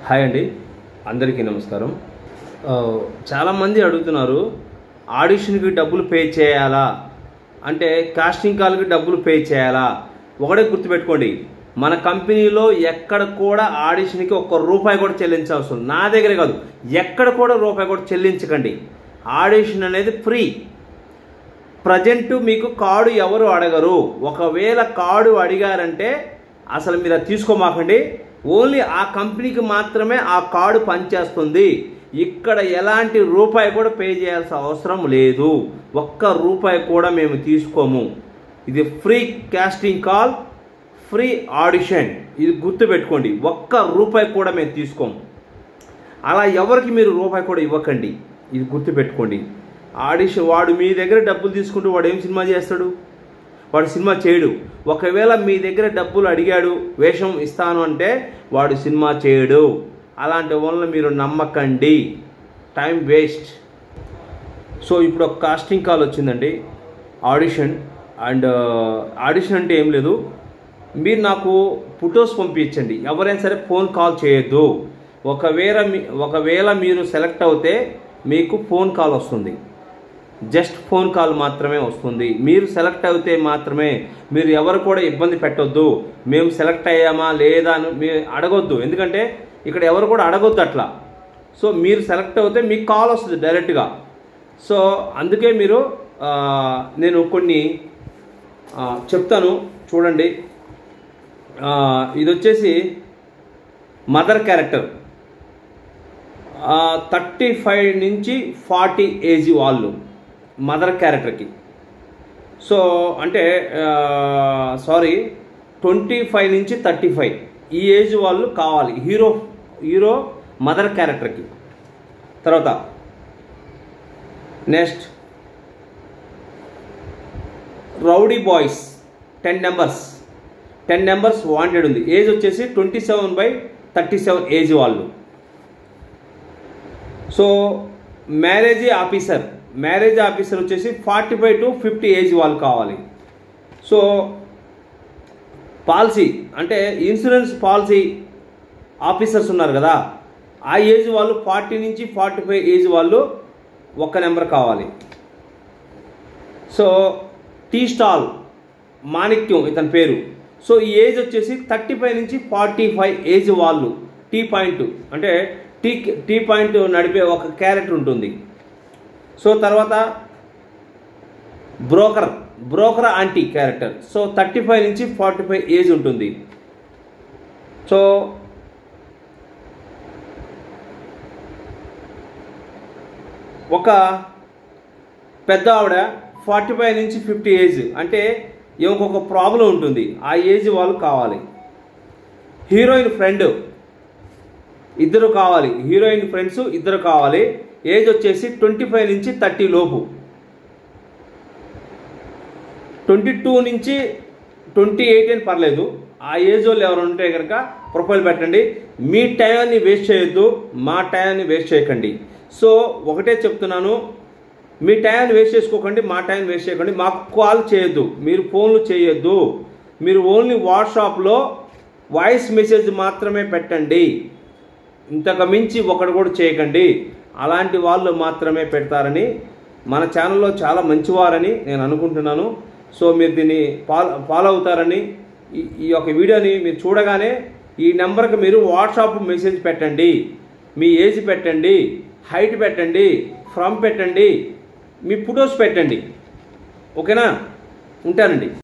Hi అండి అందరికీ నమస్కారం ఆ, చాలామంది అడుగుతున్నారు ఆడిషన్కి డబ్బులు పే చేయాలా అంటే కాస్టింగ్ కాల్కి డబ్బులు పే చేయాలా ఒకటే గుర్తుపెట్టుకోండి మన కంపెనీలో ఎక్కడ కూడా ఆడిషన్కి ఒక్క రూపాయి కూడా చెల్లించవసరం ఉంది. నా దగ్గర కాదు ఎక్కడ కూడా రూపాయి కూడా చెల్లించకండి ఆడిషన్ అనేది ఫ్రీ ప్రజెంట్ మీకు కార్డు ఎవరు అడగరు ఒకవేళ కార్డు అడిగారంటే అసలు మీరు అది తీసుకోమాకండి ఓన్లీ ఆ కంపెనీకి మాత్రమే ఆ కార్డు పనిచేస్తుంది ఇక్కడ ఎలాంటి రూపాయి కూడా పే చేయాల్సిన అవసరం లేదు ఒక్క రూపాయి కూడా మేము తీసుకోము ఇది free casting call free audition ఇది గుర్తుపెట్టుకోండి ఒక్క రూపాయి కూడా మేము తీసుకోము అలా ఎవరికి మీరు రూపాయి కూడా ఇవ్వకండి ఇది గుర్తుపెట్టుకోండి ఆడిషన్ వాడు మీ దగ్గర డబ్బులు తీసుకుంటూ వాడు ఏం సినిమా చేస్తాడు వాడు సినిమా చేయడు ఒకవేళ మీ దగ్గర డబ్బులు అడిగాడు వేషం ఇస్తాను అంటే వాడు సినిమా చేయడు అలాంటి వాళ్ళని మీరు నమ్మకండి టైం వేస్ట్ సో ఇప్పుడు ఒక కాస్టింగ్ కాల్ వచ్చిందండి ఆడిషన్ అండ్ ఆడిషన్ అంటే ఏం లేదు మీరు నాకు ఫొటోస్ పంపించండి ఎవరైనా సరే ఫోన్ కాల్ చేయొద్దు ఒకవేళ మీ ఒకవేళ మీరు సెలెక్ట్ అవుతే మీకు ఫోన్ కాల్ వస్తుంది జస్ట్ ఫోన్ కాల్ మాత్రమే వస్తుంది మీరు సెలెక్ట్ అయితే మాత్రమే మీరు ఎవరు కూడా ఇబ్బంది పెట్టొద్దు మేము సెలెక్ట్ అయ్యామా లేదా అని మీరు అడగొద్దు ఎందుకంటే ఇక్కడ ఎవరు కూడా అడగొద్దు అట్లా సో మీరు సెలెక్ట్ అవుతే మీకు కాల్ వస్తుంది డైరెక్ట్గా సో అందుకే మీరు ఆ, నేను కొన్ని ఆ, చెప్తాను చూడండి ఆ, ఇది వచ్చేసి మదర్ క్యారెక్టర్ థర్టీ ఫైవ్ నుంచి ఫార్టీ ఏజ్ వాళ్ళు మదర్ క్యారెక్టర్కి సో అంటే సారీ ట్వంటీ ఫైవ్ నుంచి థర్టీ ఫైవ్ ఈ ఏజ్ వాళ్ళు కావాలి హీరో హీరో మదర్ క్యారెక్టర్కి తర్వాత next rowdy boys ten numbers ten numbers wanted ఉంది ఏజ్ వచ్చేసి twenty seven by thirty seven age వాళ్ళు so marriage officer marriage officer వచ్చేసి forty five to fifty age వాళ్ళు కావాలి సో పాలసీ అంటే ఇన్సూరెన్స్ పాలసీ ఆఫీసర్స్ ఉన్నారు కదా ఆ ఏజ్ వాళ్ళు ఫార్టీ నుంచి ఫార్టీ ఫైవ్ ఏజ్ వాళ్ళు ఒక్క నెంబర్ కావాలి సో టీ స్టాల్ మాణిక్యం ఇతని పేరు సో ఈ ఏజ్ వచ్చేసి థర్టీ ఫైవ్ నుంచి ఫార్టీ ఫైవ్ ఏజ్ వాళ్ళు టీ పాయింట్ అంటే టీ టీ పాయింట్ నడిపే ఒక క్యారెక్టర్ ఉంటుంది సో తర్వాత broker broker aunty character so thirty five నుంచి ఫార్టీ ఫైవ్ ఏజ్ ఉంటుంది సో ఒక పెద్ద ఆవిడ ఫార్టీ ఫైవ్ నుంచి ఫిఫ్టీ ఏజ్ అంటే ఇంకొక ప్రాబ్లం ఉంటుంది ఆ ఏజ్ వాళ్ళు కావాలి హీరోయిన్ ఫ్రెండ్ ఇద్దరు కావాలి హీరోయిన్ ఫ్రెండ్స్ ఇద్దరు కావాలి ఏజ్ వచ్చేసి ట్వంటీ ఫైవ్ నుంచి థర్టీ లోపు ట్వంటీ టూ నుంచి ట్వంటీ ఎయిట్ అని పర్లేదు ఆ ఏజ్ వాళ్ళు ఎవరు ఉంటే కనుక ప్రొఫైల్ పెట్టండి మీ టైంని వేస్ట్ చేయొద్దు మా టైంని వేస్ట్ చేయకండి సో ఒకటే చెప్తున్నాను మీ టైంని వేస్ట్ చేసుకోకండి మా టైం వేస్ట్ చేయకండి మాకు కాల్ చేయొద్దు మీరు ఫోన్లు చేయొద్దు మీరు ఓన్లీ వాట్సాప్లో వాయిస్ మెసేజ్ మాత్రమే పెట్టండి ఇంతకు మించి ఒకటి కూడా చేయకండి అలాంటి వాళ్ళు మాత్రమే పెడతారని మన ఛానల్లో చాలా మంచివారని నేను అనుకుంటున్నాను సో మీరు దీన్ని ఫాలో ఫాలో అవుతారని ఈ ఈ యొక్క వీడియోని మీరు చూడగానే ఈ నెంబర్కి మీరు వాట్సాప్ మెసేజ్ పెట్టండి మీ ఏజ్ పెట్టండి హైట్ పెట్టండి ఫ్రమ్ పెట్టండి మీ ఫొటోస్ పెట్టండి ఓకేనా ఉంటానండి